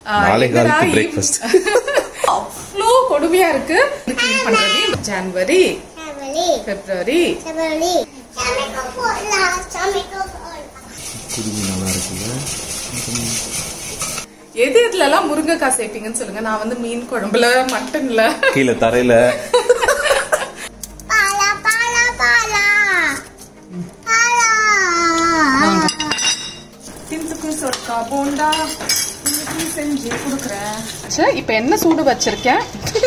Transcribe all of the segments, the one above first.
ஆஹ், நாளை என்னடா காலத்து eve- breakfast. அவ்வளோ கொடுமையா இருக்கு clean பண்றது ஜனவரி Sabali. February Sabali. Samiko pola. Samiko pola. குருவி நல்லா இருக்குல்ல எது இதுல எல்லாம் முருங்கைக்காய் சேர்ப்பீங்கன்னு சொல்லுங்க நான் வந்து மீன் குழம்புல மட்டன்ல கீழே தரையில Pala, pala, pala. Pala. தின்சுக்கு சொற்கா bonda இன்னைக்கு செஞ்சு கொடுக்குறேன் சரி இப்போ என்ன சூடு வச்சிருக்கேன்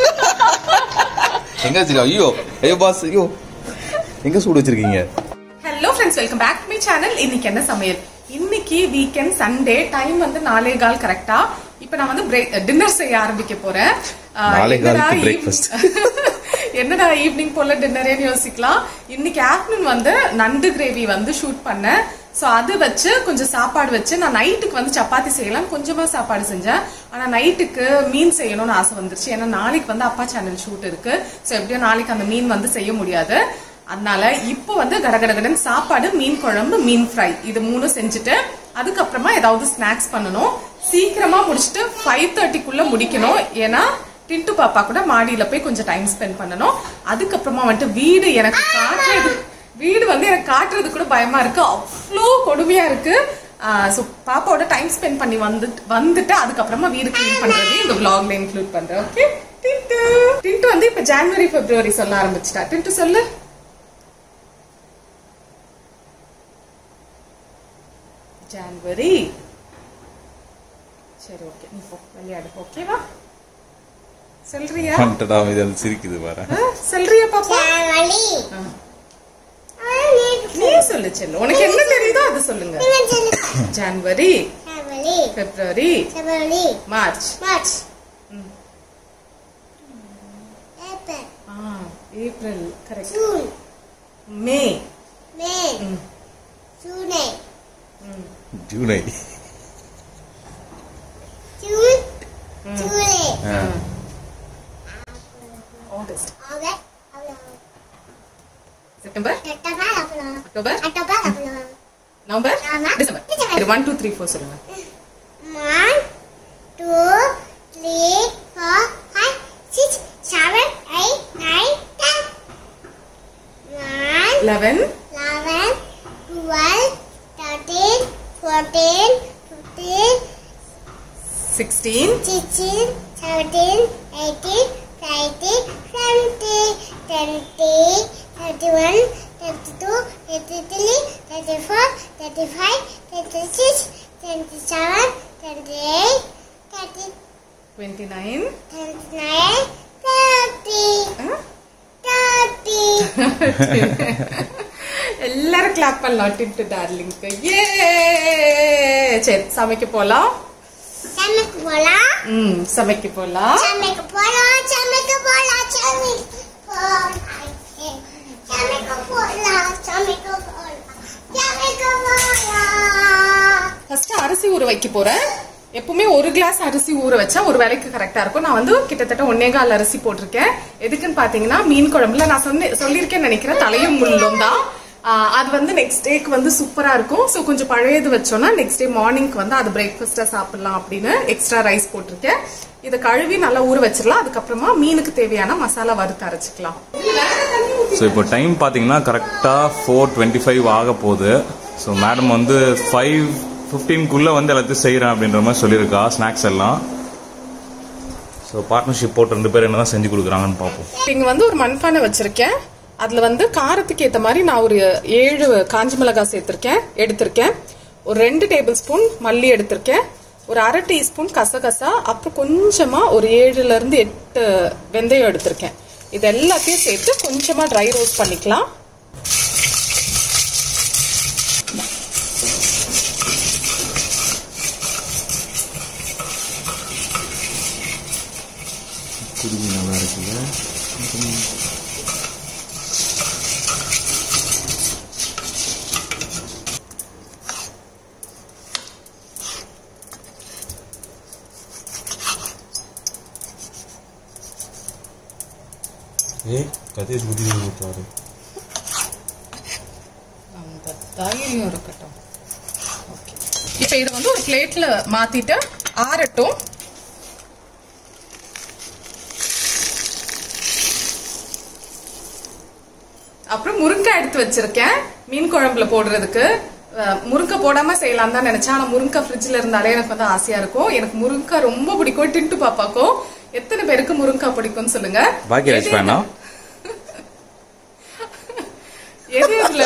எங்க வச்சிருக்கா ஐயோ ஐயோ பாஸ் ஐயோ எங்க சூடு வச்சிருக்கீங்க hello friends welcome back to my channel இன்னைக்கு என்ன சமையல் இன்னைக்கு வீக்கெண்ட் சண்டே டைம் வந்து நாலே கால் கரெக்டா இப்போ நான் வந்து டின்னர் செய்ய ஆரம்பிக்க போறேன் ஆஹ், நாலே என்னடா காலுக்கு eve- breakfast. என்னடா ஈவினிங் போல டின்னரேன்னு யோசிக்கலாம் இன்னைக்கு ஆஃப்டர்நூன் வந்து நண்டு கிரேவி வந்து ஷூட் பண்ணேன் ஸோ அது வச்சு கொஞ்சம் சாப்பாடு வச்சு நான் நைட்டுக்கு வந்து சப்பாத்தி செய்யலாம் கொஞ்சமா சாப்பாடு செஞ்சேன் ஆனா நைட்டுக்கு மீன் செய்யணும்னு ஆசை வந்துருச்சு ஏன்னா நாளைக்கு வந்து அப்பா சேனல் ஷூட் இருக்கு ஸோ எப்படியும் நாளைக்கு அந்த மீன் வந்து செய்ய முடியாது அதனால இப்போ வந்து கடகடகடன் சாப்பாடு மீன் குழம்பு மீன் ஃப்ரை இது மூணு செஞ்சுட்டு அதுக்கப்புறமா ஏதாவது ஸ்நாக்ஸ் பண்ணணும் சீக்கிரமா முடிச்சுட்டு ஃபைவ் தேர்ட்டிக்குள்ள முடிக்கணும் ஏன்னா டின்ட்டு பாப்பா கூட மாடியில போய் கொஞ்சம் டைம் ஸ்பெண்ட் பண்ணணும் அதுக்கப்புறமா வந்துட்டு வீடு எனக்கு காட்டுறது வீடு வந்து எனக்கு காட்டுறது கூட பயமா இருக்கு அவ்வளோ கொடுமையா இருக்கு ஸோ பாப்பாவோட டைம் ஸ்பெண்ட் பண்ணி வந்துட்டு வந்துட்டு அதுக்கப்புறமா வீடு க்ளீன் பண்றது இந்த vlogல இன்க்ளூட் பண்றேன் ஓகே டின்ட்டு டின்ட்டு வந்து இப்ப ஜனவரி பிப்ரவரி சொல்ல ஆரம்பிச்சிட்டா டின்ட்டு சொல்லு ஜான்வரி சரி ஓகே நீ போ விளையாடு ஓகேவா சொல்றியா வந்துட்டா இது அது சிரிக்குது பாரு ஆ, சொல்றியா பாப்பா Sabali. ஆ. Ah, ni. நீ சொல்லு செல்லு உனக்கு என்ன தெரியுதோ அது சொல்லுங்க Ni jadi. January Sabali. February Sabali. March March. ம். April. ஆ April correct June. May May. ம். June. ம். July June. July. ஆ. August August. August. September September. August. October October. August. November November. December December. One two three four சொல்லுங்க One, two, three, four, five, six, seven, eight, nine, ten. One, eleven eleven, twelve, thirteen, fourteen, fifteen, sixteen sixteen, seventeen, eighteen, nineteen, twenty, twenty, thirty-one, thirty-two, thirty-three, thirty-four, thirty-five, thirty-six, twenty-seven, twenty-eight, thirty, twenty nine twenty-nine, thirty, thirty. எல்லாரும் clap பண்ணலாம் டின்ட்டு டார்லிங்க்கு ஏ சரி சமைக்க போலாம் சமைக்க போலாம் ம் சமைக்க போலாம் சமைக்க போலாம் சமைக்க போலாம் சமைக்க போலாம் சமைக்க போலாம் சமைக்க போலாம் சமைக்க போலாம் ஃபர்ஸ்ட் அரிசி ஊற வைக்க போறேன் எப்பவுமே ஒரு கிளாஸ் அரிசி ஊற வச்சா ஒரு வேலைக்கு கரெக்டா இருக்கும் நான் வந்து கிட்டத்தட்ட ஒன்னே கால் அரிசி போட்டிருக்கேன் எதுக்குன்னு பாத்தீங்கன்னா மீன் குழம்புல நான் சொன்ன சொல்லியிருக்கேன்னு நினைக்கிறேன் தலையும் முள்ளும் தான் ஆஹ் அது வந்து நெக்ஸ்ட் டேக்கு வந்து சூப்பரா இருக்கும் ஸோ கொஞ்சம் பழையது வச்சோம்னா நெக்ஸ்ட் டே மார்னிங்க்கு வந்து அது பிரேக்ஃபாஸ்டா சாப்பிடலாம் அப்படின்னு எக்ஸ்ட்ரா ரைஸ் போட்டிருக்கேன் இதை கழுவி நல்லா ஊற வச்சிடலாம் அதுக்கப்புறமா மீனுக்கு தேவையான மசாலா வறுத்து அரைச்சிக்கலாம் ஸோ இப்போ டைம் பார்த்தீங்கன்னா கரெக்டாக ஃபோர் டுவெண்ட்டி ஃபைவ் ஆக போகுது ஸோ மேடம் வந்து ஃபைவ் ஃபிஃப்டீன்குள்ளே வந்து எல்லாத்தையும் செய்கிறேன் அப்படின்ற மாதிரி சொல்லியிருக்கா ஸ்நாக்ஸ் எல்லாம் ஸோ பார்ட்னர்ஷிப் போட்டு ரெண்டு பேர் என்ன தான் செஞ்சு கொடுக்குறாங்கன்னு பார்ப்போம் இங்க வந்து ஒரு மண்பானை வச்சிருக்கேன் அதுல வந்து காரத்துக்கு ஏத்த மாதிரி நான் ஒரு ஏழு காஞ்சி மிளகாய் சேர்த்திருக்கேன் எடுத்திருக்கேன் ஒரு ரெண்டு டேபிள் ஸ்பூன் மல்லி எடுத்திருக்கேன் ஒரு அரை டீஸ்பூன் கசகசா அப்புறம் கொஞ்சமா ஒரு ஏழுல இருந்து எட்டு வெந்தயம் எடுத்திருக்கேன் இது எல்லாத்தையும் சேர்த்து கொஞ்சமா ட்ரை ரோஸ்ட் பண்ணிக்கலாம் குருவி நல்லா இருக்குல்ல ஏ கதையை குடி ஊற்றுவாரு அந்த தைரியம் இருக்கட்டும் ஓகே இப்போ இதை வந்து ஒரு பிளேட்ல மாத்திட்டு ஆறட்டும் அப்புறம் முருங்கைக்காய் எடுத்து வச்சிருக்கேன் மீன் குழம்புல போடுறதுக்கு அஹ், முருங்கை போடாம செய்யலாம் தான் நினைச்சேன் ஆனா முருங்கை ஃப்ரிட்ஜ்ல இருந்தாலே எனக்கு வந்து ஆசையா இருக்கும் எனக்கு முருங்கை ரொம்ப பிடிக்கும் டின்ட்டு பாப்பாக்கும் எத்தனை பேருக்கு முருங்கை பிடிக்கும்னு சொல்லுங்க பாக்கியராஜ் ஃபேனா எது எதுல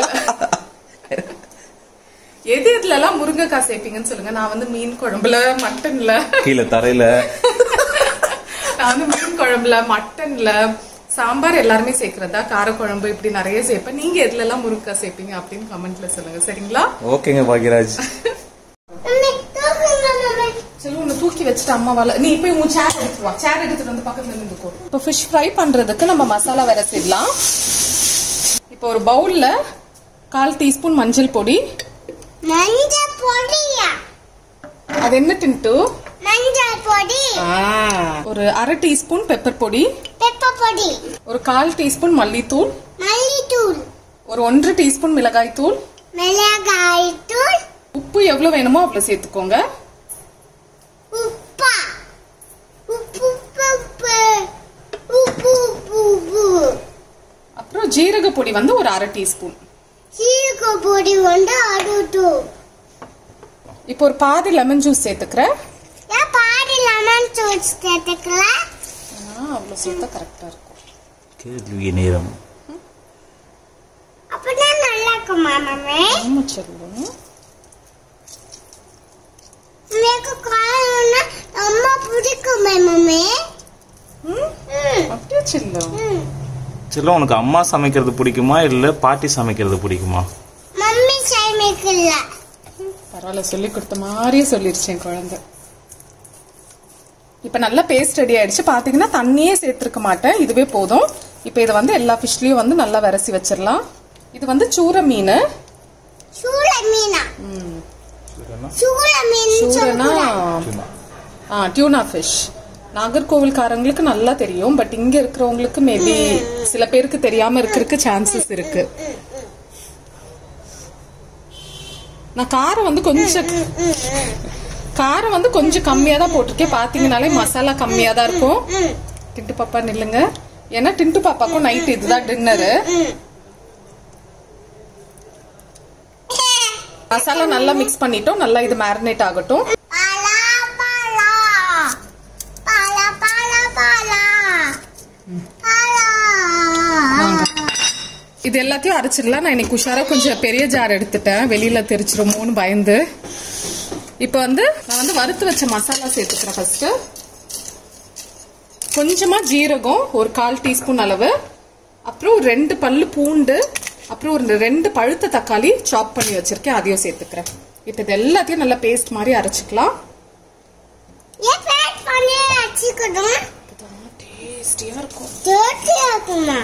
எது எதுல எல்லாம் முருங்கைக்காய் சேர்ப்பீங்கன்னு சொல்லுங்க நான் வந்து மீன் குழம்புல மட்டன்ல கீழே தரையில நான் வந்து மீன் குழம்புல மட்டன்ல சாம்பார் எல்லாருமே சேர்க்கறதா காரக்குழம்பு இப்படி நிறைய சேர்ப்பேன் நீங்க எதுல எல்லாம் முருங்கக்காய் சேர்ப்பீங்க அப்படின்னு கமெண்ட்ல சொல்லுங்க சரிங்களா ஓகேங்க பாக்கியராஜ் மம்மி தூக்குங்க மம்மி சரி உன்னை தூக்கி வச்சுட்டு அம்மாவால நீ போய் உன் சேர் எடுத்து வா சேர் எடுத்துட்டு வந்து பக்கத்துல நின்றுக்கோ இப்போ ஃபிஷ் ஃப்ரை பண்றதுக்கு நம்ம மசாலா விரசிடலாம் இப்போ ஒரு பவுல்ல கால் டீஸ்பூன் மஞ்சள் பொடி மஞ்சள் பொடியா அது என்ன டின்ட்டு மஞ்சள் பொடி ஒரு அரை டீஸ்பூன் பெப்பர் பொடி பெப்பர் பொடி ஒரு கால் டீஸ்பூன் மல்லித்தூள் மல்லித்தூள் ஒரு ஒன்றரை டீஸ்பூன் மிளகாய் தூள் மிளகாய் தூள் உப்பு எவ்வளவு வேணுமோ அவ்வளவு சேர்த்துக்கோங்க உப்பா உப்பு உப்பு உப்பு உப்பு உப்பு உப்பு அப்புறம் ஜீரக பொடி வந்து ஒரு அரை டீஸ்பூன் சீரக பொடி வந்து அடுத்து இப்போ ஒரு பாதி லெமன் ஜூஸ் சேர்த்துக்கிறேன் ஏன் பாடி லெமன் ஜூஸ் சேர்த்துக்கல அவ்வளவு சேர்த்தா கரெக்டா இருக்கும் கேள்வி நேரம் அப்பதான் நல்லா இருக்குமா மம்மி ஆமா சொல்லுவோம் எனக்கு காயம்னா ரொம்ப பிடிக்குமே மம்மி ம். அப்படியே செல்லும் ம். செல்லம் உனக்கு அம்மா சமைக்கிறது பிடிக்குமா இல்ல பாட்டி சமைக்கிறது பிடிக்குமா மம்மி சமைக்கல பரவாயில்ல சொல்லி கொடுத்த மாதிரியே சொல்லிருச்சேன் குழந்தை இப்ப நல்லா பேஸ்ட் ரெடி ஆயிடுச்சு பாத்தீங்கன்னா தண்ணியே சேர்த்திருக்க மாட்டேன் இதுவே போதும் இப்ப இதை வந்து எல்லா ஃபிஷ்லயும் வந்து நல்லா விரசி வச்சிடலாம் இது வந்து சூர மீன் சூள மீனா சூள மீன் சூரனா ஆ டியூனா ஃபிஷ் நாகர்கோவில்காரங்களுக்கு நல்லா தெரியும் பட் இங்க இருக்கிறவங்களுக்கு மேபி சில பேருக்கு தெரியாம இருக்கிறதுக்கு சான்சஸ் இருக்கு நான் காரம் வந்து கொஞ்சம் காரம் வந்து கொஞ்சம் கம்மியா தான் போட்டிருக்கேன் பாத்தீங்கனாலே மசாலா கம்மியா தான் இருக்கும் டிண்டு பாப்பா நில்லுங்க ஏன்னா டிண்டு பாப்பாக்கும் நைட் இதுதான் டின்னரு மசாலா நல்லா மிக்ஸ் பண்ணிட்டோம் நல்லா இது மேரினேட் ஆகட்டும் பாலா பாலா பாலா பாலா பாலா பாலா இது எல்லாத்தையும் அரைச்சிடலாம் நான் இன்னைக்கு உஷாரா கொஞ்சம் பெரிய ஜார் எடுத்துட்டேன் வெளியில தெரிச்சிருமோன்னு பயந்து இப்போ வந்து நான் வந்து வறுத்து வச்ச மசாலா சேர்த்துக்கிறேன் ஃபர்ஸ்ட் கொஞ்சமா ஜீரகம் ஒரு கால் டீஸ்பூன் அளவு அப்புறம் ஒரு ரெண்டு பல்லு பூண்டு அப்புறம் ஒரு ரெண்டு பழுத்த தக்காளி சாப் பண்ணி வச்சிருக்கேன் அதையும் சேர்த்துக்கிறேன் இப்போ இது எல்லாத்தையும் நல்லா பேஸ்ட் மாதிரி அரைச்சிக்கலாம் ஏன் பேட் பண்ணி வச்சுக்கணும் டேஸ்டியா இருக்கும் டேஸ்டியா இருக்குமா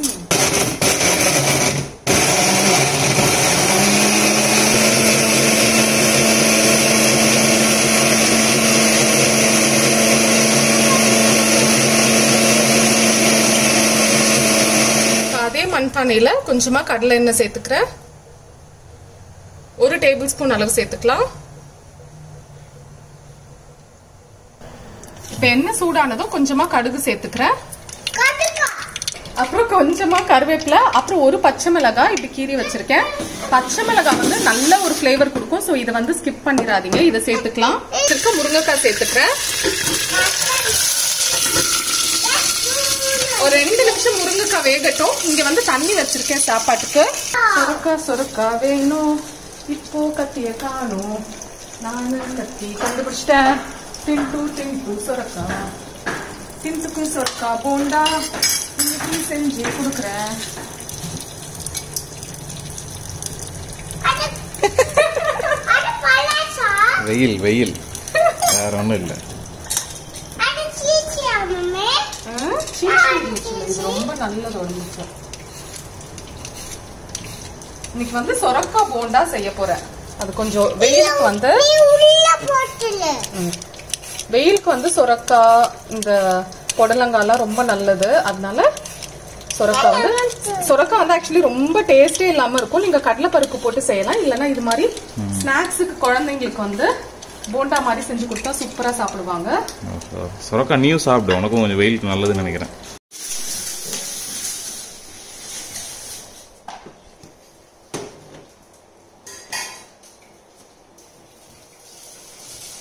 இப்ப அதே மண்பானையில கொஞ்சமா கடலை எண்ணெய் சேர்த்துக்கிறேன் ஒரு டேபிள் ஸ்பூன் அளவு சேர்த்துக்கலாம் இப்ப எண்ணெய் சூடானதும் கொஞ்சமா கடுகு சேர்த்துக்கிறேன் கடுக்கா அப்புறம் கொஞ்சமா கருவேப்பிலை அப்புறம் ஒரு பச்சை மிளகாய் இப்படி கீறி வச்சிருக்கேன் பச்சை மிளகாய் வந்து நல்ல ஒரு ஃபிளேவர் கொடுக்கும் ஸோ இதை வந்து ஸ்கிப் பண்ணிடாதீங்க இதை சேர்த்துக்கலாம் இருக்க முருங்கைக்காய் சேர்த்துக்கிறேன் ஒரு ரெண்டு நிமிஷம் முருங்கைக்காய் வேகட்டும் இங்க வந்து தண்ணி வச்சிருக்கேன் சாப்பாட்டுக்கு சொருக்கா சொருக்கா வேணும் இப்போ கத்திய காணும் நானு கத்தி கண்டுபிடிச்சிட்டேன் டின்டு டின்டு சொரக்கா டின்டுக்கு சொரக்கா போண்டா இன்னைக்கு செஞ்சு கொடுக்குறேன் அது அது பழசா வெயில் வெயில் வேற ஒன்றும் இல்லை அது சீச்சியா மம்மி ஆ, சீச்சி இருந்துச்சு. இது ரொம்ப நல்லது ஒன்று இன்னைக்கு வந்து சொரக்கா போண்டா செய்ய போறேன் அது கொஞ்சம் வெயிலுக்கு வந்து நீ உள்ள போட்டுல ம். வெயிலுக்கு வந்து சொரக்கா இந்த புடலங்காலாம் ரொம்ப நல்லது அதனால சொரக்கா வந்து சொரக்கா வந்து ஆக்சுவலி ரொம்ப டேஸ்டே இல்லாம இருக்கும் நீங்க கடலைப்பருப்பு போட்டு செய்யலாம் இல்லைன்னா இது மாதிரி ஸ்நாக்ஸுக்கு குழந்தைங்களுக்கு வந்து போண்டா மாதிரி செஞ்சு கொடுத்தா சூப்பரா சாப்பிடுவாங்க சுரக்கா நீயும் சாப்பிடு உனக்கும் கொஞ்சம் வெயிலுக்கு நல்லதுன்னு நினைக்கிறேன்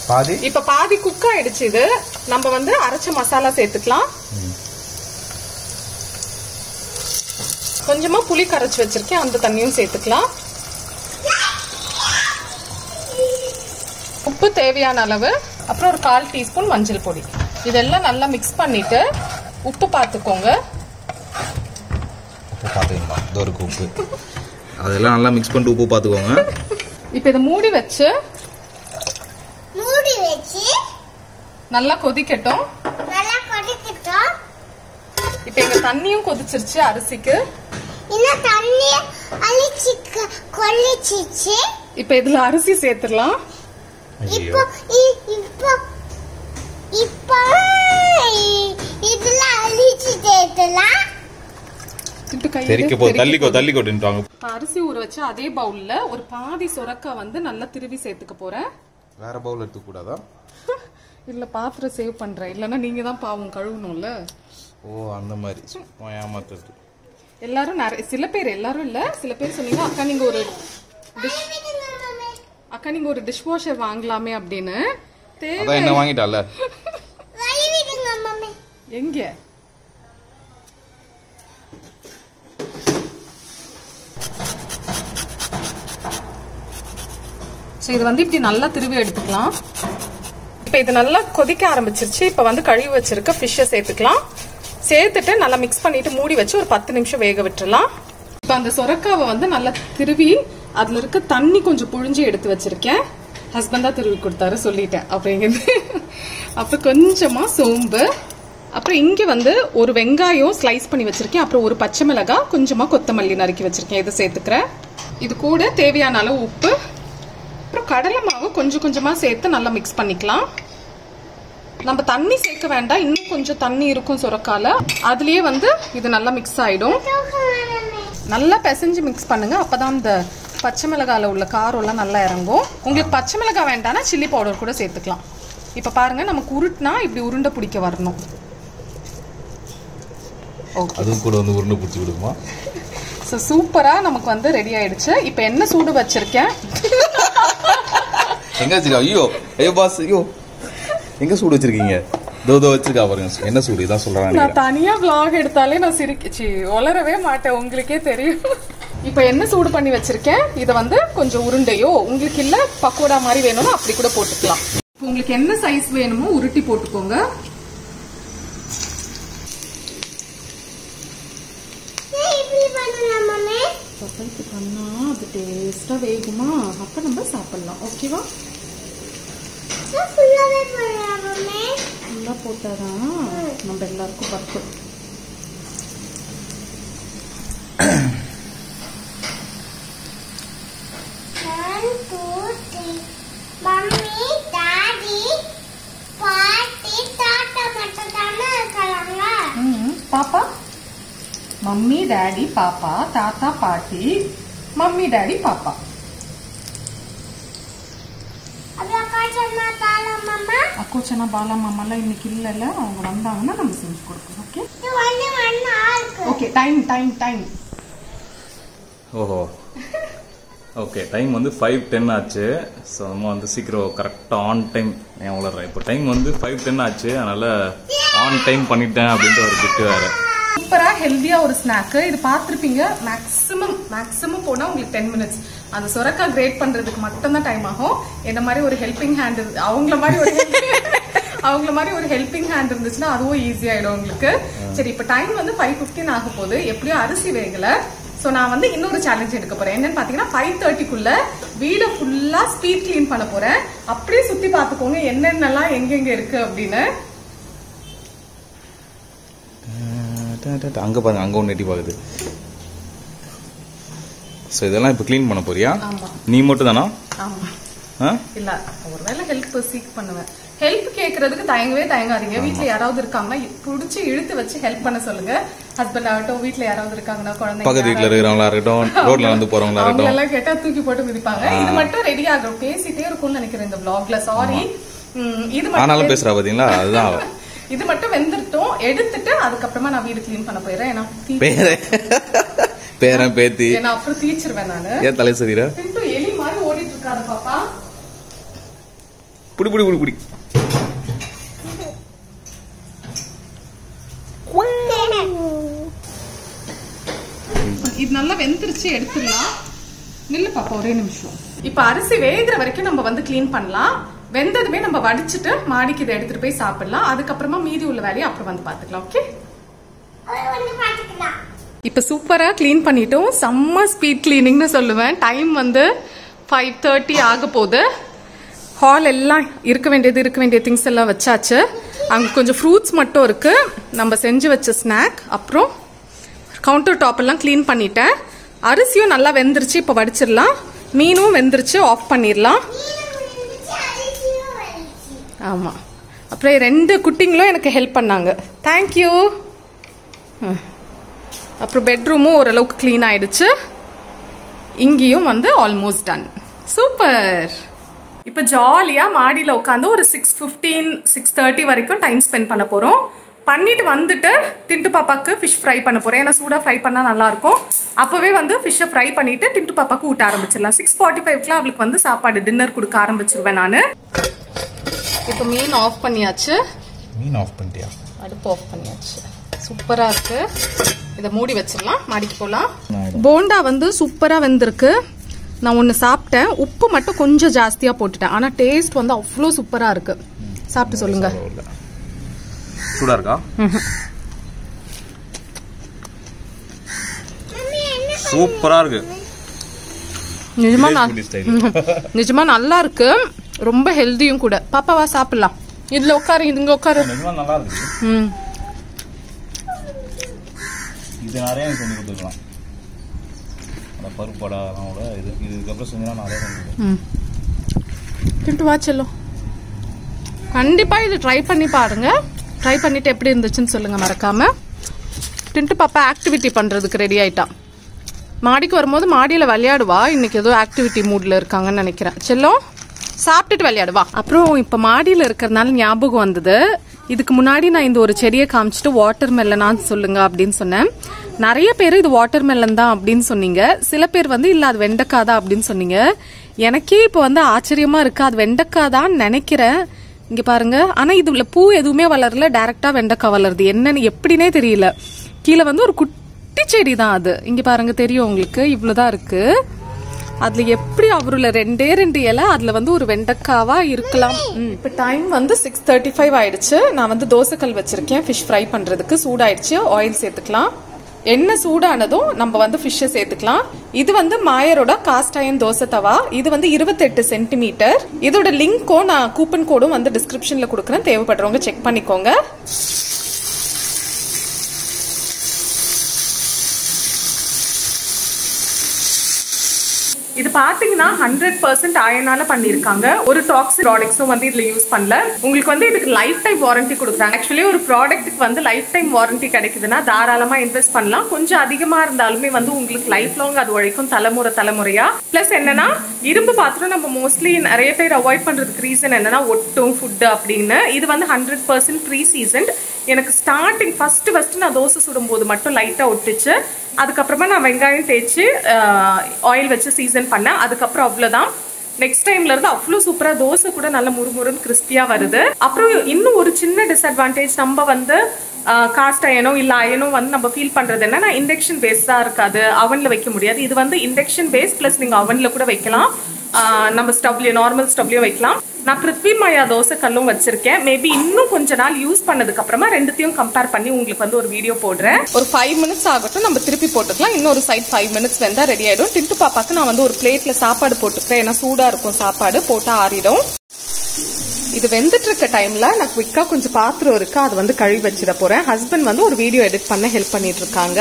பாதி இப்ப பாதி குக் ஆயிடுச்சு இது நம்ம வந்து அரைச்ச மசாலா சேர்த்துக்கலாம் கொஞ்சமா புளி கரைச்சு வச்சிருக்கேன் அந்த தண்ணியும் சேர்த்துக்கலாம் உப்பு தேவையான அளவு அப்புறம் ஒரு கால் டீஸ்பூன் மஞ்சள் பொடி இதெல்லாம் நல்லா மிக்ஸ் பண்ணிட்டு உப்பு பார்த்துக்கோங்க உப்பு பார்த்துக்கலாம் இதோ இருக்கு உப்பு அதெல்லாம் நல்லா மிக்ஸ் பண்ணிட்டு உப்பு பார்த்துக்கோங்க இப்போ இதை மூடி வச்சு மூடி வச்சு நல்லா கொதிக்கட்டும் நல்லா கொதிக்கட்டும் இப்போ எங்க தண்ணியும் கொதிச்சிருச்சு அரிசிக்கு இன்னும் தண்ணி அழிச்சு கொல்லிச்சிச்சு இப்போ இதுல அரிசி சேர்த்துடலாம் இப்போ இ- இப்போ இப்போ இ- இதுல அழிச்சு சேர்த்துலாம் இப்போ கையில தெரிக்க போ தள்ளிக்கோ தள்ளிக்கோ வாங்க அரிசி ஊற வச்சு அதே பவுல்ல ஒரு பாதி சொரக்காய் வந்து நல்லா திருவி சேர்த்துக்க போறேன் வேற பவுல் எடுத்துக்க கூடாதா இல்ல பாத்திரம் சேவ் பண்றேன் இல்லைன்னா நீங்க தான் பாவம் கழுவணும்ல ஓ அந்த மாதிரி சும்மா ஏமாத்துறது எல்லாரும் நிறைய சில பேர் எல்லாரும் இல்ல சில பேர் சொன்னீங்க அக்கா நீங்க ஒரு dish- அக்கா நீங்க ஒரு டிஷ் வாஷர் வாங்கலாமே அப்படின்னு தேவை அதான் என்ன வாங்கிட்டால வழி விடுங்க மம்மி எங்க ஸோ இது வந்து இப்படி நல்லா திருவி எடுத்துக்கலாம் இப்போ இது நல்லா கொதிக்க ஆரம்பிச்சிருச்சு இப்போ வந்து கழுவி வச்சிருக்க ஃபிஷ்ஷை சேர்த்துக்கலாம் சேர்த்துட்டு நல்லா மிக்ஸ் பண்ணிட்டு மூடி வச்சு ஒரு பத்து நிமிஷம் வேக விட்டுறலாம் இப்போ அந்த சொரக்காவை வந்து நல்லா திருவி அதுல இருக்க தண்ணி கொஞ்சம் புழிஞ்சு எடுத்து வச்சிருக்கேன் ஹஸ்பண்ட் தான் திருவி கொடுத்தாரு சொல்லிட்டேன் அப்படிங்கிறது அப்புறம் கொஞ்சமா சோம்பு அப்புறம் இங்க வந்து ஒரு வெங்காயம் ஸ்லைஸ் பண்ணி வச்சிருக்கேன் அப்புறம் ஒரு பச்சை மிளகாய் கொஞ்சமா கொத்தமல்லி நறுக்கி வச்சிருக்கேன் இதை சேர்த்துக்கிறேன் இது கூட தேவையான அளவு உப்பு அப்புறம் கடலை மாவு கொஞ்சம் கொஞ்சமா சேர்த்து நல்லா மிக்ஸ் பண்ணிக்கலாம் நம்ம தண்ணி சேர்க்க வேண்டாம் இன்னும் கொஞ்சம் தண்ணி இருக்கும் சுரக்கால அதுலயே வந்து இது நல்லா மிக்ஸ் ஆயிடும் நல்லா பிசைஞ்சு மிக்ஸ் பண்ணுங்க அப்பதான் இந்த பச்சை மிளகால உள்ள காரம் எல்லாம் நல்லா இறங்கும் உங்களுக்கு பச்சை மிளகாய் வேண்டாம்னா சில்லி பவுடர் கூட சேர்த்துக்கலாம் இப்ப பாருங்க நமக்கு உருட்டுனா இப்படி உருண்டை பிடிக்க வரணும் ஓகே அதுவும் கூட வந்து உருண்டை பிடிச்சி கொடுக்குமா ஸோ சூப்பரா நமக்கு வந்து ரெடி ஆயிடுச்சு இப்போ என்ன சூடு வச்சிருக்கேன் எங்க வச்சிருக்கா ஐயோ ஐயோ பாஸ் ஐயோ எங்க சூடு வச்சிருக்கீங்க தோ தோ வச்சிருக்கா பாருங்க என்ன சூடு இதான் சொல்றாங்க நான் தனியா vlog எடுத்தாலே நான் சிரிக்கச்சி வளரவே மாட்டேன் உங்களுக்கே தெரியும் இப்போ என்ன சூடு பண்ணி வச்சிருக்கேன் இதை வந்து கொஞ்சம் உருண்டையோ உங்களுக்கு இல்ல பக்கோடா மாதிரி வேணும்னா அப்படி கூட போட்டுக்கலாம் இப்போ உங்களுக்கு என்ன சைஸ் வேணுமோ உருட்டி போட்டுக்கோங்க ஏன் இப்படி பண்ணலாம் மம்மி சப்பாத்தி பண்ணா அது டேஸ்டா வேகுமா அப்ப நம்ம சாப்பிடலாம் ஓகேவா நான் ஃபுல்லாவே பண்ணலாம் மம்மி நல்லா போட்டாதான் நம்ம எல்லாருக்கும் பத்தும் one two three mummy daddy பாட்டி தாத்தா மட்டும் தானே இருக்கிறாங்க ம், பாப்பா மம்மி டாடி பாப்பா தாத்தா பாட்டி மம்மி டாடி பாப்பா அப்புறம் காய்ச்சல்னா தாளம் மாமா அக்கோச்சனா பாலா மாமாலாம் இன்னைக்கு இல்லைல்ல அவங்க வந்தாங்கன்னா நம்ம செஞ்சு கொடுப்போம் ஓகே இது வந்து ஒன்னா இருக்கு ஓகே டைம் டைம் டைம் ஓஹோ ஓகே டைம் வந்து ஃபைவ் டென் ஆச்சு ஸோ நம்ம வந்து சீக்கிரம் கரெக்டாக ஆன் டைம் ஏன் வளர்றேன் இப்போ டைம் வந்து ஃபைவ் டென் ஆச்சு அதனால ஆன் டைம் பண்ணிட்டேன் அப்படின்ட்டு ஒரு பிட்டு வேற சூப்பரா ஹெல்தியா ஒரு ஸ்நாக் இது பார்த்திருப்பீங்க மேக்ஸிமம் மேக்ஸிமம் போனா உங்களுக்கு டென் மினிட்ஸ் அந்த சொரக்கா கிரேட் பண்றதுக்கு மட்டும் தான் டைம் ஆகும் என்ன மாதிரி ஒரு ஹெல்பிங் ஹேண்ட் அவங்கள மாதிரி ஒரு அவங்கள மாதிரி ஒரு ஹெல்பிங் ஹேண்ட் இருந்துச்சுன்னா அதுவும் ஈஸி ஆயிடும் உங்களுக்கு சரி இப்ப டைம் வந்து ஃபைவ் பிப்டின் ஆக போகுது எப்படியும் அரிசி வேகல சோ நான் வந்து இன்னொரு சேலஞ்ச் எடுக்க போறேன் என்னன்னு பாத்தீங்கன்னா ஃபைவ் தேர்ட்டிக்குள்ள வீடை ஃபுல்லா ஸ்பீட் கிளீன் பண்ண போறேன் அப்படியே சுத்தி பாத்துக்கோங்க என்னென்னலாம் எங்கெங்க இருக்கு அப்படின்னு அங்கே பாருங்க அங்கே ஒன்று எட்டி பார்க்குது ஸோ இதெல்லாம் இப்போ க்ளீன் பண்ண போறியா ஆமா நீ மட்டும் தானா ஆமா ஆ இல்ல ஒருவேளை ஹெல்ப் சீக் பண்ணுவேன் ஹெல்ப் கேக்குறதுக்கு தயங்கவே தயங்காதீங்க வீட்ல யாராவது இருக்காங்கன்னா புடிச்சு இழுத்து வச்சு ஹெல்ப் பண்ண சொல்லுங்க ஹஸ்பண்ட் ஆகட்டும் வீட்ல யாராவது இருக்காங்கன்னா குழந்தைங்க பக்கத்து வீட்டில் இருக்கிறவங்களா இருக்கட்டும் ரோட்ல நடந்து போறவங்களா அவங்க இருக்கட்டும் எல்லாம் கேட்டா தூக்கி போட்டு மிதிப்பாங்க இது மட்டும் ரெடி ஆகும் பேசிட்டே இருக்கும்னு நினைக்கிறேன் இந்த vlogல சாரி இது மட்டும் ஆனாலும் பேசுறா பாத்தீங்களா அதுதான் அவ. இது மட்டும் வெந்துட்டோம் எடுத்துட்டு அதுக்கப்புறமா நான் வீடு க்ளீன் பண்ண போயிடுறேன் ஏன்னா தீ- பேர பேரன் பேத்தி ஏன்னா அப்புறம் தீச்சிருவேன் நானு ஏன் தலை சரிரா பின்ட்டு எலி மாதிரி ஓடிட்டு இருக்காரு பாப்பா புடி புடி புடி புடி இது நல்லா வெந்துருச்சு எடுத்துடலாம் நில்லு பாப்பா ஒரே நிமிஷம் இப்ப அரிசி வேகிற வரைக்கும் நம்ம வந்து க்ளீன் பண்ணலாம் வெந்ததுமே நம்ம வடிச்சிட்டு மாடிக்கு இதை எடுத்துட்டு போய் சாப்பிடலாம் அதுக்கப்புறமா மீதி உள்ள வேலையை அப்புறம் வந்து பாத்துக்கலாம் ஓகே அது வந்து பாத்துக்கலாம் இப்ப சூப்பரா க்ளீன் பண்ணிட்டோம் செம்ம ஸ்பீட் கிளீனிங்னு சொல்லுவேன் டைம் வந்து ஃபைவ் தேர்ட்டி ஆக போகுது ஹால் எல்லாம் இருக்க வேண்டியது இருக்க வேண்டிய திங்ஸ் எல்லாம் வச்சாச்சு அங்க கொஞ்சம் ஃப்ரூட்ஸ் மட்டும் இருக்கு நம்ம செஞ்சு வச்ச ஸ்நாக் அப்புறம் கவுண்டர் டாப் எல்லாம் க்ளீன் பண்ணிட்டேன் அரிசியும் நல்லா வெந்துருச்சு இப்போ வடிச்சிடலாம் மீனும் வெந்துருச்சு ஆஃப் பண்ணிடலாம் ஆமா அப்புறம் ரெண்டு குட்டிங்களும் எனக்கு ஹெல்ப் பண்ணாங்க தேங்க்யூ அப்புறம் பெட்ரூமும் ஓரளவுக்கு க்ளீன் ஆயிடுச்சு இங்கேயும் வந்து ஆல்மோஸ்ட் டன் சூப்பர் இப்போ ஜாலியாக மாடியில் உட்காந்து ஒரு சிக்ஸ் ஃபிஃப்டீன் சிக்ஸ் தேர்ட்டி வரைக்கும் டைம் ஸ்பெண்ட் பண்ண போகிறோம் பண்ணிட்டு வந்துட்டு டிண்டு பாப்பாக்கு ஃபிஷ் ஃப்ரை பண்ண போகிறேன் ஏன்னா சூடாக ஃப்ரை பண்ணால் நல்லாயிருக்கும் அப்போவே வந்து ஃபிஷ்ஷை ஃப்ரை பண்ணிட்டு டிண்டு பாப்பாக்கு ஊட்ட ஆரம்பிச்சிடலாம் சிக்ஸ் ஃபார்ட்டி ஃபைவ்க்குலாம் அவளுக்கு வந்து சாப்பாடு டின்னர் கொடுக்க ஆரம்பிச்சிருவேன் நான் இப்போ மீன் ஆஃப் பண்ணியாச்சு மீன் ஆஃப் பண்ணிட்டியா அடுப்பு ஆஃப் பண்ணியாச்சு சூப்பரா இருக்கு இதை மூடி வச்சிடலாம் மாடிக்கு போலாம் போண்டா வந்து சூப்பரா வெந்திருக்கு நான் ஒன்னு சாப்பிட்டேன் உப்பு மட்டும் கொஞ்சம் ஜாஸ்தியா போட்டுட்டேன் ஆனா டேஸ்ட் வந்து அவ்வளோ சூப்பரா இருக்கு சாப்பிட்டு சொல்லுங்க சூடா இருக்கா சூப்பரா இருக்கு நிஜமா நல்- Foodie style. நிஜமா நல்லா இருக்கு ரொம்ப ஹெல்தியும் கூட பாப்பாவா சாப்பிடலாம் இதுல உட்காரு இங்க உட்காரு நிஜமா நல்லா இருக்கு ம் இது நிறைய எனக்கு செஞ்சு கொடுத்துருக்கலாம் அந்த பருப்பு வடை அதெல்லாம் கூட இது இது இதுக்கப்புறம் செஞ்சா நிறைய செஞ்சு கொடுக்கலாம். ம் தின்ட்டு வா செல்லும் கண்டிப்பா இது ட்ரை பண்ணி பாருங்க ட்ரை பண்ணிட்டு எப்படி இருந்துச்சுன்னு சொல்லுங்க மறக்காம டின்ட்டு பாப்பா ஆக்டிவிட்டி பண்றதுக்கு ரெடி ஆயிட்டா மாடிக்கு வரும்போது மாடியில விளையாடுவா இன்னைக்கு ஏதோ ஆக்டிவிட்டி மூட்ல இருக்காங்கன்னு நினைக்கிறேன் செல்லம் சாப்பிட்டுட்டு விளையாடுவா அப்புறம் இப்ப மாடியில இருக்கிறதுனால ஞாபகம் வந்தது இதுக்கு முன்னாடி நான் இந்த ஒரு செடியை காமிச்சிட்டு வாட்டர் மெல்லனான்னு சொல்லுங்க அப்படின்னு சொன்னேன் நிறைய பேர் இது வாட்டர் மெல்லன் தான் அப்படின்னு சொன்னீங்க சில பேர் வந்து இல்ல அது வெண்டைக்காய் தான் அப்படின்னு சொன்னீங்க எனக்கே இப்போ வந்து ஆச்சரியமா இருக்கு அது வெண்டைக்காய் தான் நினைக்கிறேன் இங்க பாருங்க ஆனா இதுல பூ எதுவுமே வளரல டைரக்டா வெண்டைக்காய் வளருது என்னன்னு எப்படினே தெரியல கீழே வந்து ஒரு குட்டி செடி தான் அது இங்க பாருங்க தெரியும் உங்களுக்கு இவ்வளவுதான் இருக்கு அதுல எப்படி அவருல ரெண்டே ரெண்டு இலை அதுல வந்து ஒரு வெண்டைக்காவா இருக்கலாம் ம், இப்ப டைம் வந்து சிக்ஸ் தேர்ட்டி ஃபைவ் ஆயிடுச்சு நான் வந்து தோசைக்கல் வச்சிருக்கேன் ஃபிஷ் ஃப்ரை பண்றதுக்கு சூடாயிடுச்சு ஆயில் சேர்த்துக்கலாம் எண்ணெய் சூடானதும் நம்ம வந்து ஃபிஷ்ஷை சேர்த்துக்கலாம் இது வந்து மாயரோட காஸ்ட் அயன் தோசை தவா இது வந்து இருபத்தெட்டு சென்டிமீட்டர் இதோட லிங்க்கும் நான் கூப்பன் கோடும் வந்து டிஸ்கிரிப்ஷன்ல கொடுக்குறேன் தேவைப்படுறவங்க செக் பண்ணிக்கோங்க இது பாத்தீங்கன்னா ஹண்ட்ரட் பர்சன்ட் அயனால பண்ணிருக்காங்க ஒரு டாக்ஸிக் ப்ராடக்ட்ஸும் வந்து இதுல யூஸ் பண்ணல உங்களுக்கு வந்து இதுக்கு லைஃப் டைம் வாரண்டி கொடுக்குறாங்க ஆக்சுவலி ஒரு ப்ராடக்ட்டுக்கு வந்து லைஃப் டைம் வாரண்டி கிடைக்குதுன்னா தாராளமா இன்வெஸ்ட் பண்ணலாம் கொஞ்சம் அதிகமா இருந்தாலுமே வந்து உங்களுக்கு லைஃப் லாங் அது உழைக்கும் தலைமுறை தலைமுறையா பிளஸ் என்னன்னா இரும்பு பாத்திரம் நம்ம மோஸ்ட்லி நிறைய பேர் அவாய்ட் பண்றதுக்கு ரீசன் என்னன்னா ஒட்டும் ஃபுட்டு அப்படின்னு இது வந்து ஹண்ட்ரட் பர்சன்ட் ப்ரீ சீசன் எனக்கு ஸ்டார்டிங் ஃபர்ஸ்ட் ஃபர்ஸ்ட் நான் தோசை சுடும்போது மட்டும் லைட்டா ஒட்டுச்சு அதுக்கப்புறமா நான் வெங்காயம் தேய்ச்சி ஆயில் வச்சு சீசன் பண்ணேன் அதுக்கப்புறம் அவ்வளோதான் நெக்ஸ்ட் டைம்ல இருந்து அவ்வளோ சூப்பரா தோசை கூட நல்ல முறுமுறுன்னு கிறிஸ்பியா வருது அப்புறம் இன்னும் ஒரு சின்ன டிஸ்அட்வான்டேஜ் நம்ம வந்து காஸ்ட் அயனோ இல்ல அயனோ வந்து நம்ம ஃபீல் பண்றது என்னன்னா இண்டக்ஷன் பேஸ் தான் இருக்காது அவன்ல வைக்க முடியாது இது வந்து இண்டக்ஷன் பேஸ் பிளஸ் நீங்க அவன்ல கூட வைக்கலாம் ஆஹ் நம்ம ஸ்டவ்லயும் நார்மல் ஸ்டவ்லயும் வைக்கலாம் நான் பிருத்வி மாயா தோசை கல்லும் வச்சிருக்கேன் மேபி இன்னும் கொஞ்ச நாள் யூஸ் பண்ணதுக்கு அப்புறமா ரெண்டுத்தையும் கம்பேர் பண்ணி உங்களுக்கு வந்து ஒரு வீடியோ போடுறேன் ஒரு ஃபைவ் மினிட்ஸ் ஆகட்டும் நம்ம திருப்பி போட்டுக்கலாம் இன்னொரு சைட் ஃபைவ் மினிட்ஸ் வெந்தா ரெடி ஆயிடும் டிண்டு பாப்பாக்கு நான் வந்து ஒரு பிளேட்ல சாப்பாடு போட்டுக்கிறேன் ஏன்னா சூடா இருக்கும் சாப்பாடு போட்டா ஆறிடும் இது வெந்துட்டு இருக்க டைம்ல நான் குவிக்கா கொஞ்சம் பாத்திரம் இருக்கு அது வந்து கழுவி வச்சிட போறேன் ஹஸ்பண்ட் வந்து ஒரு வீடியோ எடிட் பண்ண ஹெல்ப் பண்ணிட்டு இருக்காங்க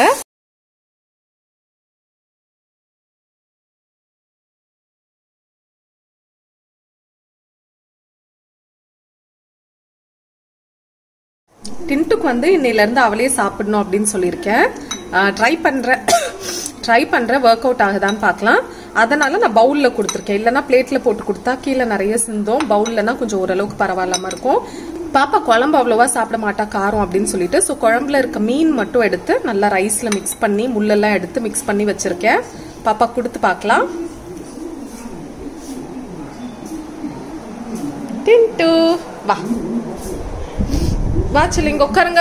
டின்ட்டுக்கு வந்து இன்னையிலேருந்து அவளே சாப்பிடணும் அப்படின்னு சொல்லியிருக்கேன் ட்ரை பண்ணுறேன் ட்ரை பண்ணுறேன் ஒர்க் அவுட் ஆகுதான்னு பார்க்கலாம் அதனால நான் பவுலில் கொடுத்துருக்கேன் இல்லைன்னா பிளேட்டில் போட்டு கொடுத்தா கீழே நிறைய சிந்தும் பவுல்லனா கொஞ்சம் ஓரளவுக்கு பரவாயில்லாம இருக்கும் பாப்பா குழம்பு அவ்வளோவா சாப்பிட மாட்டா காரம் அப்படின்னு சொல்லிட்டு ஸோ குழம்புல இருக்க மீன் மட்டும் எடுத்து நல்லா ரைஸில் மிக்ஸ் பண்ணி முள்ளெல்லாம் எடுத்து மிக்ஸ் பண்ணி வச்சிருக்கேன் பாப்பா கொடுத்து பார்க்கலாம் டின்ட்டு வா வா சில்லு இங்க உட்காருங்க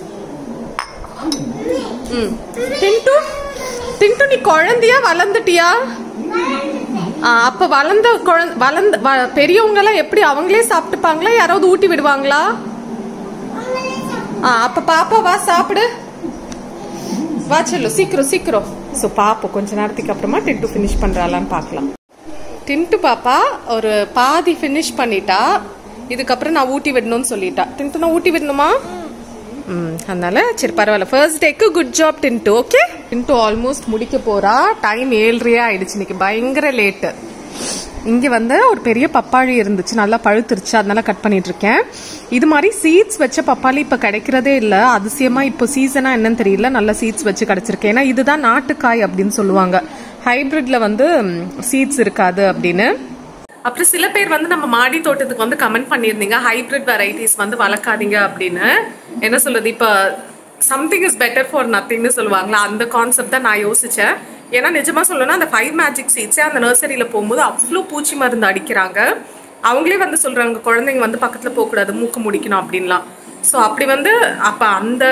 ம் டின்ட்டு டின்ட்டு நீ குழந்தையா வளர்ந்துட்டியா ஆ, அப்ப வளர்ந்த குழந்தை வளர்ந்த வ- பெரியவங்க எல்லாம் எப்படி அவங்களே சாப்பிட்டுப்பாங்களா யாராவது ஊட்டி விடுவாங்களா ஆ அப்ப பாப்பா வா சாப்பிடு வா செல்லு சீக்கிரம் சீக்கிரம் ஸோ பாப்போம் கொஞ்ச நேரத்துக்கு அப்புறமா டின்ட்டு ஃபினிஷ் பண்றாளான்னு பார்க்கலாம் டின்ட்டு பாப்பா ஒரு பாதி ஃபினிஷ் பண்ணிட்டா இதுக்கப்புறம் நான் ஊட்டி விடணும்னு சொல்லிட்டா டின்ட்டு நான் ஊட்டி விடணுமா ம் அதனால சரி பரவாயில்ல ஃபர்ஸ்ட் டேக்கு good job Tintu okay Tintu almost முடிக்க போறா டைம் ஏழ்றையே ஆயிடுச்சு இன்னைக்கு பயங்கர லேட்டு இங்க வந்து ஒரு பெரிய பப்பாளி இருந்துச்சு நல்லா பழுத்துருச்சு அதனால கட் பண்ணிட்டு இருக்கேன் இது மாதிரி சீட்ஸ் வச்ச பப்பாளி இப்ப கிடைக்கிறதே இல்ல அதிசயமா இப்போ சீசனா என்னன்னு தெரியல நல்ல சீட்ஸ் வச்சு கிடைச்சிருக்கு ஏன்னா இதுதான் நாட்டுக்காய் அப்படின்னு சொல்லுவாங்க ஹைபிரிட்ல வந்து சீட்ஸ் இருக்காது அப்படின்னு அப்புறம் சில பேர் வந்து நம்ம மாடி தோட்டத்துக்கு வந்து கமெண்ட் பண்ணியிருந்தீங்க ஹைபிரிட் வெரைட்டிஸ் வந்து வளர்க்காதீங்க அப்படின்னு என்ன சொல்றது இப்போ சம்திங் இஸ் பெட்டர் ஃபார் நத்திங்னு சொல்லுவாங்களா அந்த கான்செப்ட் தான் நான் யோசிச்சேன் ஏன்னா நிஜமா சொல்லணும்னா அந்த ஃபைவ் மேஜிக் சீட்ஸே அந்த நர்சரியில போகும்போது அவ்வளோ பூச்சி மருந்து அடிக்கிறாங்க அவங்களே வந்து சொல்றாங்க குழந்தைங்க வந்து பக்கத்துல போகக்கூடாது மூக்கு முடிக்கணும் அப்படின்லாம் ஸோ அப்படி வந்து அப்ப அந்த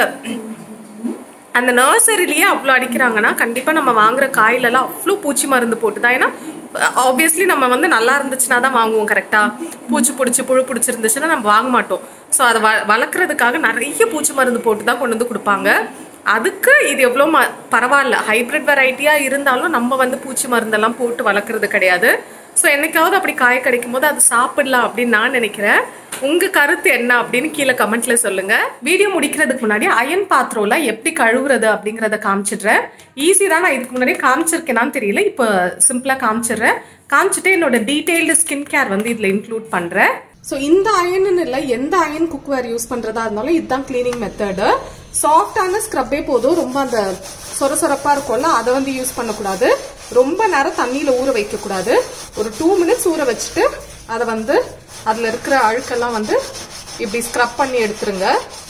அந்த நர்சரிலேயே அவ்வளோ அடிக்கிறாங்கன்னா கண்டிப்பாக நம்ம வாங்குற காயிலெல்லாம் அவ்வளோ பூச்சி மருந்து போட்டு தான் ஏன்னா ஆப்வியஸ்லி நம்ம வந்து நல்லா இருந்துச்சுன்னா தான் வாங்குவோம் கரெக்டாக பூச்சி பிடிச்சி புழு பிடிச்சிருந்துச்சுன்னா நம்ம வாங்க மாட்டோம் ஸோ அதை வ வளர்க்குறதுக்காக நிறைய பூச்சி மருந்து போட்டு தான் கொண்டு வந்து கொடுப்பாங்க அதுக்கு இது எவ்வளோ ம பரவாயில்ல ஹைப்ரிட் வெரைட்டியாக இருந்தாலும் நம்ம வந்து பூச்சி மருந்தெல்லாம் போட்டு வளர்க்குறது கிடையாது ஸோ என்னைக்காவது அப்படி காய கிடைக்கும் போது அது சாப்பிடலாம் அப்படின்னு நான் நினைக்கிறேன் உங்க கருத்து என்ன அப்படின்னு கீழே கமெண்ட்ல சொல்லுங்க வீடியோ முடிக்கிறதுக்கு முன்னாடி அயன் பாத்திரம்ல எப்படி கழுவுறது அப்படிங்கறத காமிச்சிடுறேன் ஈஸி தான் நான் இதுக்கு முன்னாடி காமிச்சிருக்கேனான்னு தெரியல இப்போ சிம்பிளா காமிச்சிடுறேன் காமிச்சிட்டு என்னோட டீடைல்டு ஸ்கின் கேர் வந்து இதுல இன்க்ளூட் பண்றேன் ஸோ இந்த அயன் இல்லை எந்த அயன் குக்வேர் யூஸ் பண்றதா இருந்தாலும் இதுதான் கிளீனிங் மெத்தடு சாஃப்டான ஸ்க்ரப்பே போதும் ரொம்ப அந்த சொர சொரப்பா இருக்கும்ல அதை வந்து யூஸ் பண்ணக்கூடாது ரொம்ப நேரம் தண்ணியில ஊற வைக்க கூடாது ஒரு டூ மினிட்ஸ் ஊற வச்சுட்டு அதை வந்து அதுல இருக்கிற அழுக்கெல்லாம் வந்து இப்படி ஸ்க்ரப் பண்ணி எடுத்துருங்க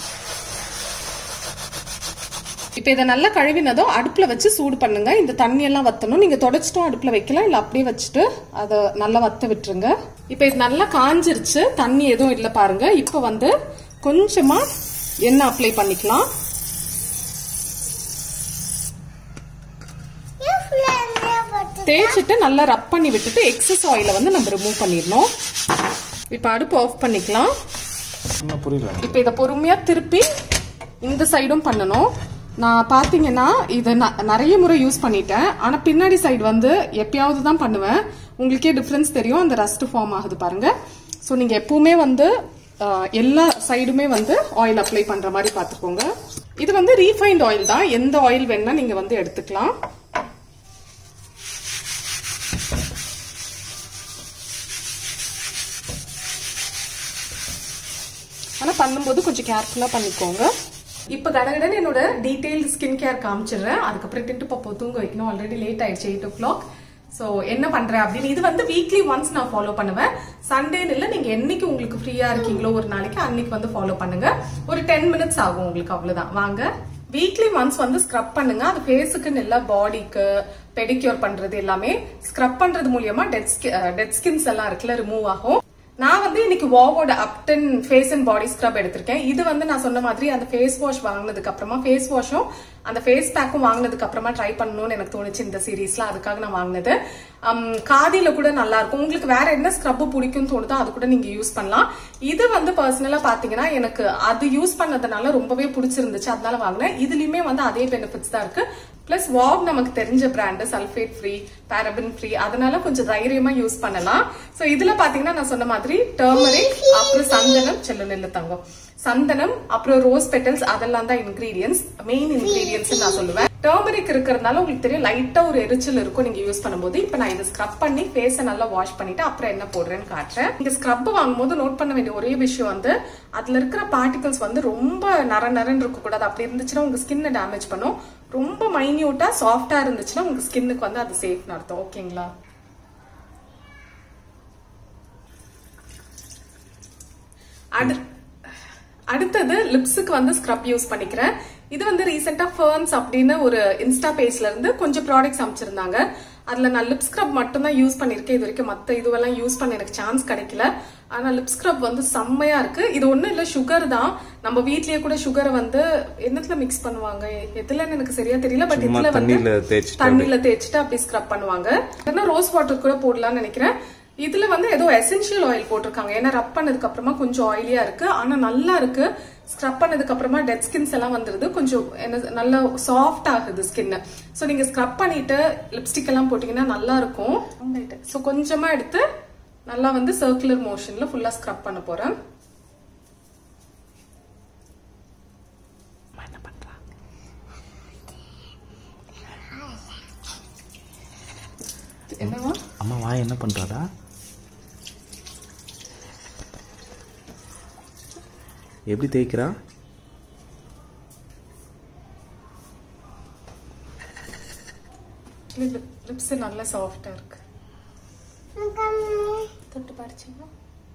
இப்போ இதை நல்லா கழுவினதும் அடுப்புல வச்சு சூடு பண்ணுங்க இந்த தண்ணி எல்லாம் வத்தணும் நீங்க தொடச்சிட்டும் அடுப்புல வைக்கலாம் இல்ல அப்படியே வச்சுட்டு அதை நல்லா வத்த விட்டுருங்க இப்போ இது நல்லா காஞ்சிருச்சு தண்ணி எதுவும் இல்லை பாருங்க இப்போ வந்து கொஞ்சமா எண்ணெய் அப்ளை பண்ணிக்கலாம் தேய்ச்சிட்டு நல்லா ரப் பண்ணி விட்டுட்டு எக்ஸஸ் ஆயில வந்து நம்ம ரிமூவ் பண்ணிடணும் இப்போ அடுப்பு ஆஃப் பண்ணிக்கலாம் என்ன புரியல இப்போ இதை பொறுமையா திருப்பி இந்த சைடும் பண்ணணும் நான் பாத்தீங்கன்னா இதை ந- நிறைய முறை யூஸ் பண்ணிட்டேன் ஆனா பின்னாடி சைடு வந்து எப்பயாவது தான் பண்ணுவேன் உங்களுக்கே டிஃபரன்ஸ் தெரியும் அந்த ரஸ்ட் ஃபார்ம் ஆகுது பாருங்க ஸோ நீங்க எப்பவுமே வந்து அஹ், எல்லா சைடுமே வந்து ஆயில் அப்ளை பண்ற மாதிரி பார்த்துக்கோங்க இது வந்து ரீஃபைண்ட் ஆயில் தான் எந்த ஆயில் வேணா நீங்க வந்து எடுத்துக்கலாம் ஆனா பண்ணும்போது கொஞ்சம் கேர்ஃபுல்லா பண்ணிக்கோங்க இப்ப கடகடன்னு என்னோட டீடைல் ஸ்கின் கேர் காமிச்சிடுறேன் அதுக்கப்புறம் டிட்டு பாப்பா தூங்க வைக்கணும் ஆல்ரெடி லேட் ஆயிடுச்சு எயிட் ஓ கிளாக் ஸோ என்ன பண்றேன் அப்படின்னு இது வந்து வீக்லி ஒன்ஸ் நான் ஃபாலோ பண்ணுவேன் சண்டேன்னு இல்லை நீங்க என்னைக்கு உங்களுக்கு ஃப்ரீயா இருக்கீங்களோ ஒரு நாளைக்கு அன்னைக்கு வந்து ஃபாலோ பண்ணுங்க ஒரு டென் மினிட்ஸ் ஆகும் உங்களுக்கு அவ்வளவுதான் வாங்க வீக்லி ஒன்ஸ் வந்து ஸ்க்ரப் பண்ணுங்க அது ஃபேஸுக்கு இல்ல பாடிக்கு பெடிக்யூர் பண்றது எல்லாமே ஸ்க்ரப் பண்றது மூலியமா டெட் டெட் ஸ்கின்ஸ் எல்லாம் இருக்குல்ல ரிமூவ் ஆகும் நான் வந்து இன்னைக்கு வாவோட ubtan face and body scrub எடுத்திருக்கேன் இது வந்து நான் சொன்ன மாதிரி அந்த ஃபேஸ் வாஷ் வாங்கினதுக்கு அப்புறமா ஃபேஸ் வாஷும் அந்த ஃபேஸ் பேக்கும் வாங்கினதுக்கு அப்புறமா ட்ரை பண்ணணும்னு எனக்கு தோணுச்சு இந்த சீரீஸ்ல அதுக்காக நான் வாங்கினது அம், காதியில கூட நல்லா இருக்கும் உங்களுக்கு வேற என்ன ஸ்க்ரப் பிடிக்கும்னு தோணுதோ அது கூட நீங்க யூஸ் பண்ணலாம் இது வந்து பர்சனலா பாத்தீங்கன்னா எனக்கு அது யூஸ் பண்ணதுனால ரொம்பவே பிடிச்சிருந்துச்சு அதனால வாங்கினேன் இதுலயுமே வந்து அதே பெனிஃபிட்ஸ் தான் இருக்கு பிளஸ் வாவ் நமக்கு தெரிஞ்ச brand sulphate free paraben free அதனால கொஞ்சம் தைரியமா யூஸ் பண்ணலாம் சோ இதுல பாத்தீங்கன்னா நான் சொன்ன மாதிரி டர்மரிக் அப்புறம் சந்தனம் செல்ல நெல்லு தங்கம் சந்தனம் அப்புறம் ரோஸ் பெட்டல்ஸ் அதெல்லாம் தான் இன்கிரீடியன்ஸ் மெயின் இன்கிரீடியன்ஸ் நான் சொல்லுவேன் டர்மரிக் இருக்கிறதுனால உங்களுக்கு தெரியும் லைட்டா ஒரு எரிச்சல் இருக்கும் நீங்க யூஸ் பண்ணும்போது இப்ப நான் இதை ஸ்க்ரப் பண்ணி ஃபேஸை நல்லா வாஷ் பண்ணிட்டு அப்புறம் என்ன போடுறேன்னு காட்டுறேன் இந்த ஸ்க்ரப் வாங்கும்போது நோட் பண்ண வேண்டிய ஒரே விஷயம் வந்து அதுல இருக்கிற பார்ட்டிகல்ஸ் வந்து ரொம்ப நர நரன்னு இருக்க கூடாது அப்படி இருந்துச்சுன்னா உங்க ஸ்கின்னை டேமேஜ் பண்ணும் ரொம்ப மைன்யூட்டா சாஃப்டா இருந்துச்சுன்னா உங்க ஸ்கின்னுக்கு வந்து அது சேஃப்னு அர்த்தம் ஓகேங்களா அடு அடுத்தது லிப்ஸுக்கு வந்து ஸ்க்ரப் யூஸ் பண்ணிக்கிறேன் இது வந்து ரீசெண்டா ஃபர்ன்ஸ் அப்படின்னு ஒரு இன்ஸ்டா பேஜ்ல இருந்து கொஞ்சம் ப்ராடக்ட்ஸ் அமைச்சிருந்தாங்க அதுல நான் லிப் ஸ்க்ரப் மட்டும் தான் யூஸ் பண்ணிருக்கேன் இது வரைக்கும் மத்த இதுவெல்லாம் யூஸ் பண்ண எனக்கு சான்ஸ் கிடைக்கல ஆனா லிப் ஸ்க்ரப் வந்து செம்மையா இருக்கு இது ஒண்ணும் இல்ல சுகர் தான் நம்ம வீட்லயே கூட சுகரை வந்து என்னத்துல மிக்ஸ் பண்ணுவாங்க எதுலன்னு எனக்கு சரியா தெரியல பட் சும்மா இதுல வந்து தண்ணியில தேய்ச்சிட்டு தண்ணியில தேய்ச்சிட்டு அப்படி ஸ்க்ரப் பண்ணுவாங்க இல்லைன்னா ரோஸ் வாட்டர் கூட போடலாம்னு நினைக்கிறேன் இதுல வந்து ஏதோ எசென்ஷியல் ஆயில் போட்டிருக்காங்க ஏன்னா ரப் பண்ணதுக்கு அப்புறமா கொஞ்சம் ஆயிலியா இருக்கு ஆனா நல்லா இருக்கு ஸ்க்ரப் பண்ணதுக்கு அப்புறமா டெட் ஸ்கின்ஸ் எல்லாம் வந்துருது கொஞ்சம் என்ன நல்லா சாஃப்ட் ஆகுது ஸ்கின் சோ நீங்க ஸ்க்ரப் பண்ணிட்டு லிப்ஸ்டிக் எல்லாம் போட்டீங்கன்னா நல்லா இருக்கும் சோ கொஞ்சமா எடுத்து நல்லா வந்து சர்க்குலர் மோஷன்ல ஃபுல்லா ஸ்க்ரப் பண்ண போறேன் என்னவா அம்மா வாய் என்ன பண்றாடா எப்படி தேய்க்கிறா லிப்ஸ் நல்லா சாஃப்டா இருக்கு தொட்டு பாடிச்சிங்களா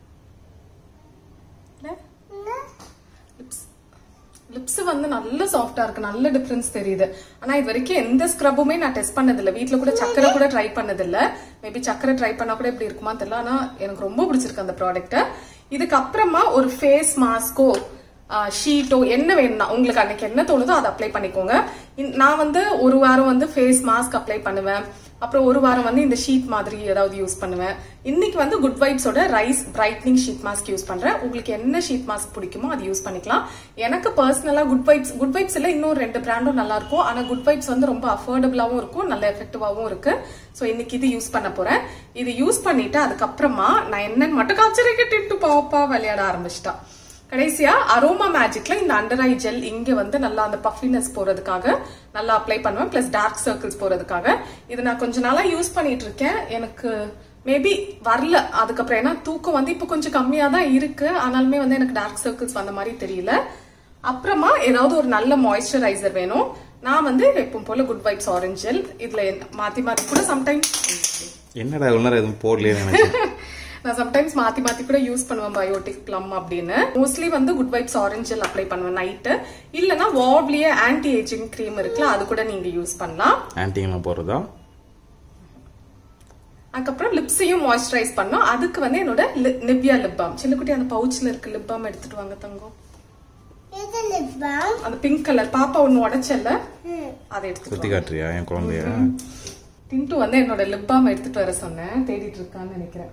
லிப்ஸ் லிப்ஸ் வந்து நல்ல சாஃப்டா இருக்கு நல்ல டிஃபரன்ஸ் தெரியுது ஆனா இது வரைக்கும் எந்த ஸ்க்ரப்புமே நான் டெஸ்ட் பண்ணது இல்ல வீட்ல கூட சக்கரை கூட ட்ரை பண்ணது இல்ல மேபி சக்கரை ட்ரை பண்ணா கூட இப்படி இருக்குமா தெரியல ஆனா எனக்கு ரொம்ப பிடிச்சிருக்கு அந்த ப்ராடக்ட் இதுக்கு அப்புறமா ஒரு ஃபேஸ் மாஸ்கோ ஷீட்டோ என்ன வேணும்னா உங்களுக்கு அன்னைக்கு என்ன தோணுதோ அதை அப்ளை பண்ணிக்கோங்க இன்- நான் வந்து ஒரு வாரம் வந்து ஃபேஸ் மாஸ்க் அப்ளை பண்ணுவேன் அப்புறம் ஒரு வாரம் வந்து இந்த ஷீட் மாதிரி ஏதாவது யூஸ் பண்ணுவேன் இன்னைக்கு வந்து குட் வைப்ஸோட rice brightening sheet mask use பண்றேன் உங்களுக்கு என்ன ஷீட் மாஸ்க் பிடிக்குமோ அது யூஸ் பண்ணிக்கலாம் எனக்கு பர்சனலா குட் வைப்ஸ் குட் வைப்ஸ் இல்ல இன்னும் ரெண்டு பிராண்டும் நல்லா இருக்கும் ஆனா குட் வைப்ஸ் வந்து ரொம்ப அஃபோர்டபுளாவும் இருக்கும் நல்ல எஃபெக்டிவாவும் இருக்கு சோ இன்னைக்கு இது யூஸ் பண்ண போறேன் இது யூஸ் பண்ணிட்டு அதுக்கப்புறமா நான் என்னன்னு மட்டும் காய்ச்சறிக்கிட்டு பாப்பா விளையாட ஆரம்பிச்சிட்டா கடைசியா அரோமா மேஜிக்ல இந்த அண்டர் ஐ ஜெல் இங்க வந்து நல்லா அந்த பஃபினஸ் போறதுக்காக நல்லா அப்ளை பண்ணுவேன் பிளஸ் டார்க் சர்க்கிள்ஸ் போறதுக்காக இது நான் கொஞ்ச நாளா யூஸ் பண்ணிட்டு இருக்கேன் எனக்கு மேபி வரல அதுக்கப்புறம் ஏன்னா தூக்கம் வந்து இப்ப கொஞ்சம் கம்மியா தான் இருக்கு ஆனாலுமே வந்து எனக்கு டார்க் சர்க்கிள்ஸ் வந்த மாதிரி தெரியல அப்புறமா ஏதாவது ஒரு நல்ல மாய்ஸ்சரைசர் வேணும் நான் வந்து எப்பவும் போல குட் வைப்ஸ் ஆரஞ்ச் ஜெல் இதுல என்ன- மாத்தி மாத்தி கூட சம்டைம்ஸ் என்னடா இவ்வளவு நேரம் எதுவும் போடலையே நினைச்சேன் நான் சம்டைம்ஸ் மாத்தி மாத்தி கூட யூஸ் பண்ணுவேன் பயோட்டிக் ப்ளம் அப்படின்னு மோஸ்ட்லி வந்து good vibes orange gel apply பண்ணுவேன் நைட்டு இல்லனா வாவ்லயே ஆன்டி ஏஜிங் க்ரீம் இருக்குல்ல அது கூட நீங்க யூஸ் பண்ணலாம் ஆன்டிங்கெல்லாம் போடுறதா அதுக்கப்புறம் லிப்ஸையும் மாய்ஸ்சரைஸ் பண்ணோம் அதுக்கு வந்து என்னோட நிவ்யா லிப் பாம் சின்னக்குட்டி அந்த பவுச்ல இருக்க லிப் பாம் எடுத்துட்டு வாங்க தங்கம் இது lip balm. அந்த பிங்க் கலர் பாப்பா ஒண்ணு உடைச்சல ம். அதை எடுத்துட்டு சுத்தி காட்டுறியா என் குழந்தைய டின்ட்டு வந்து என்னோட லிப் பாம் எடுத்துட்டு வர சொன்னேன் தேடிட்டு இருக்கான்னு நினைக்கிறேன்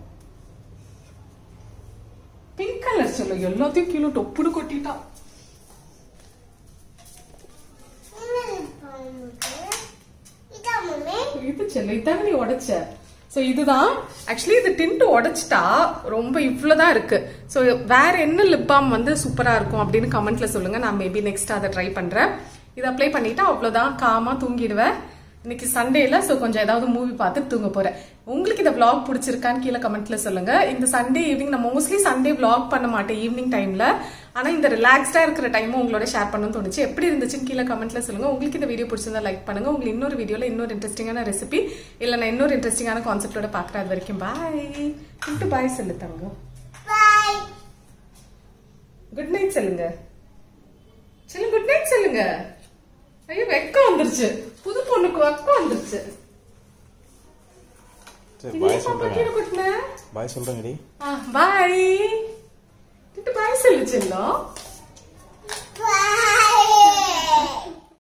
பிங்க் கலர் சொல்லு எல்லாத்தையும் கீழே டொப்புடு கொட்டிட்டான் என்ன lip balm இது? இதா mummy? இது செல்ல இதாங்க நீ உடைச்ச சோ இதுதான் ஆக்சுவலி இது டின்ட்டு உடைச்சிட்டா ரொம்ப இவ்வளவுதான் இருக்கு சோ வேற என்ன லிப் பாம் வந்து சூப்பரா இருக்கும் அப்படின்னு கமெண்ட்ல சொல்லுங்க நான் மேபி நெக்ஸ்ட் அதை ட்ரை பண்றேன் இது அப்ளை பண்ணிட்டா அவ்வளவுதான் காமா தூங்கிடுவேன் இன்னைக்கு சண்டேல சோ கொஞ்சம் ஏதாவது மூவி பார்த்து தூங்க போறேன் உங்களுக்கு இந்த vlog பிடிச்சிருக்கான்னு கீழே கமெண்ட்ல சொல்லுங்க இந்த சண்டே ஈவினிங் நான் மோஸ்ட்லி சண்டே vlog பண்ண மாட்டேன் ஈவினிங் டைம்ல ஆனா இந்த ரிலாக்ஸ்டா இருக்கிற டைமும் உங்களோட ஷேர் பண்ணணும்னு தோணுச்சு எப்படி இருந்துச்சுன்னு கீழே கமெண்ட்ல சொல்லுங்க உங்களுக்கு இந்த வீடியோ பிடிச்சிருந்தா லைக் பண்ணுங்க உங்களுக்கு இன்னொரு வீடியோல இன்னொரு இன்ட்ரெஸ்டிங்கான ரெசிபி இல்ல நான் இன்னொரு இன்ட்ரெஸ்டிங்கான கான்செப்டோட பாக்குறேன் அது வரைக்கும் பாய் பாய் சொல்லு தங்கம் Bye. குட் நைட் சொல்லுங்க சொல்லு குட் நைட் சொல்லுங்க ஐயோ வெக்கம் வந்துருச்சு புது பொண்ணுக்கு வெக்கம் வந்துருச்சு சரி இது பாய் ஏன் பாப்பா சொல்றேன் கீழே கொட்டின பாய் சொல்றேங்கடி பாய் பாய் சொல்லு செல்லம்